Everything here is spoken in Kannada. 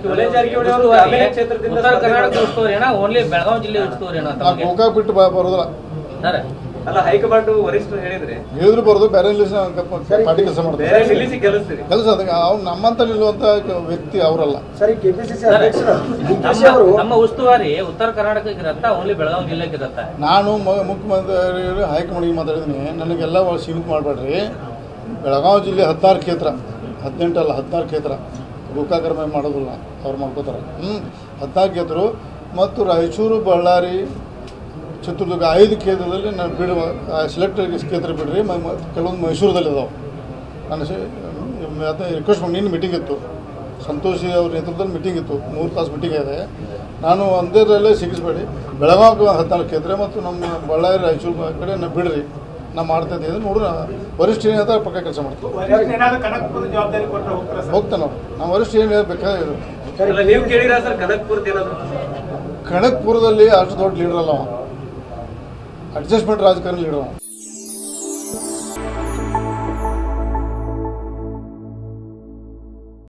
ಜಾರಕಿಹೊಳಿ ರಮೇಶ್ ಜಾರಕಿಹೊಳಿ ಅವರು ಉಸ್ತುವಾರಿ ಗ್ರಾಮೀಣ ಕ್ಷೇತ್ರದಿಂದ ಉತ್ತರ ಸ್ಪರ್ಧೆ ಕರ್ನಾಟಕ ಉಸ್ತುವಾರಿ ಅಣ್ಣ ಓನ್ಲಿ ಬೆಳಗಾವಿ ಜಿಲ್ಲೆ ಉಸ್ತುವಾರಿ ಅಣ್ಣ ನಾ ತಮಗೆ ಗೋಕಾಕ್ ಬಿಟ್ಟು ಬ- ಬರೋದಿಲ್ಲ ಸರ್ ಅಲ್ಲ ಹೈಕಮಾಂಡ್ ವರಿಷ್ಠರು ಹೇಳಿದ್ರೆ ಹೇಳಿದ್ರು ಬರೋದು ಬೇರೆ ನಿಲ್ಲಿಸಿ ಪಾರ್ಟಿ ಕೆಲಸ ಮಾಡ್ತಾರೆ ಬೇರೆ ನಿಲ್ಲಿಸಿ ಗೆಲ್ಲಿಸ್ತೀರಿ ಕೆಲಸ ಅದಕ್ಕೆ ಅವ್ನು ನಮ್ಮಂತ ನಿಲ್ಲುವಂತ ವ್ಯಕ್ತಿ ಅವರಲ್ಲ ಸರಿ ಕೆಪಿಸಿಸಿ ಸರ್, ಅಧ್ಯಕ್ಷರು ಡಿ ಕೆ ಶಿ ನಮ್ಮ ಅವರು ನಮ್ಮ ಉಸ್ತುವಾರಿ ಉತ್ತರ ಕರ್ನಾಟಕಕ್ಕೆ ಇರತ್ತಾ ಓನ್ಲಿ ಬೆಳಗಾವಿ ಜಿಲ್ಲೆಗೆ ಇರತ್ತಾ ನಾನು ಮ- ಮುಖ್ಯಮಂತ್ರಿ ಹೈಕಮಾಂಡಿಗೆ ಮಾತಾಡಿದ್ದೀನಿ ನನಗೆಲ್ಲ ಒಳಗೆ ಸೀಮಿತ ಮಾಡಬೇಡ್ರಿ ಬೆಳಗಾವಿ ಜಿಲ್ಲೆ ಹದಿನಾರು ಕ್ಷೇತ್ರ ಹದಿನೆಂಟು ಅಲ್ಲ ಹದಿನಾರು ಕ್ಷೇತ್ರ ಗೋಕಾಕರ ಮೇಲೆ ಮಾಡೋದಿಲ್ಲ ಅವ್ರು ಮಾಡ್ಕೋತಾರೆ ಹ್ಞೂ ಹದಿನಾರು ಕ್ಷೇತ್ರ ಮತ್ತು ರಾಯಚೂರು ಬಳ್ಳಾರಿ ಚಿತ್ರದುರ್ಗ ಐದು ಕ್ಷೇತ್ರದಲ್ಲಿ ನಾನು ಬಿಡುವ ಸೆಲೆಕ್ಟ್ ಕ್ಷೇತ್ರ ಬಿಡ್ರಿ ಮ- ಮ- ಕೆಲವೊಂದು ಮೈಸೂರದಲ್ಲಿ ಇದಾವೆ ನಾನು ರಿಕ್ವೆಸ್ಟ್ ಮಾಡಿ ನಿನ್ನ ಮೀಟಿಂಗ್ ಇತ್ತು ಸಂತೋಷಿ ಅವ್ರ ನೇತೃತ್ವದಲ್ಲಿ ಮೀಟಿಂಗ್ ಇತ್ತು ಮೂರು ತಾಸು ಮೀಟಿಂಗ್ ಇದೆ ನಾನು ಒಂದೇದರಲ್ಲೇ ಸಿಗಿಸ್ಬೇಡಿ ಬೆಳಗಾವಿ ಹದಿನಾಲ್ಕು ಕ್ಷೇತ್ರ ಮತ್ತು ನಮ್ಮ ಬಳ್ಳಾರಿ ರಾಯಚೂರು ಕಡೆ ನಾವು ಬಿಡ್ರಿ ನಾವು ಮಾಡ್ತಾ ಇದ್ದೀವಿ ನೋಡ್ರಿ ವರಿಷ್ಠ ಏನು ಹೇಳ್ತಾರೆ ಪಕ್ಕ ಕೆಲಸ ಮಾಡ್ತೀವಿ ಏನಾದ್ರು ಕನಕಪುರದ ಜವಾಬ್ದಾರಿ ಕೊಟ್ಟರೆ ಹೋಗ್ತಾರೆ ಸರ್ ಹೋಗ್ತಾನೆ ನಾವು ನಮ್ಮ ವರಿಷ್ಠ ಏನು ಬೇಕಾಗಿರೋದು ಅಲ್ಲ ನೀವು ಕೇಳಿರ ಸರ್ ಕನಕ್ಪುರದ ಏನಾದ್ರು ಖಡಗ್ಪುರದಲ್ಲಿ ಅಷ್ಟು ದೊಡ್ಡ ಲೀಡರ್ ಅಲ್ಲ ಅವ ಅಡ್ಜಸ್ಟ್ಮೆಂಟ್ ರಾಜಕಾರಣ ಲೀಡರ್ ಅವ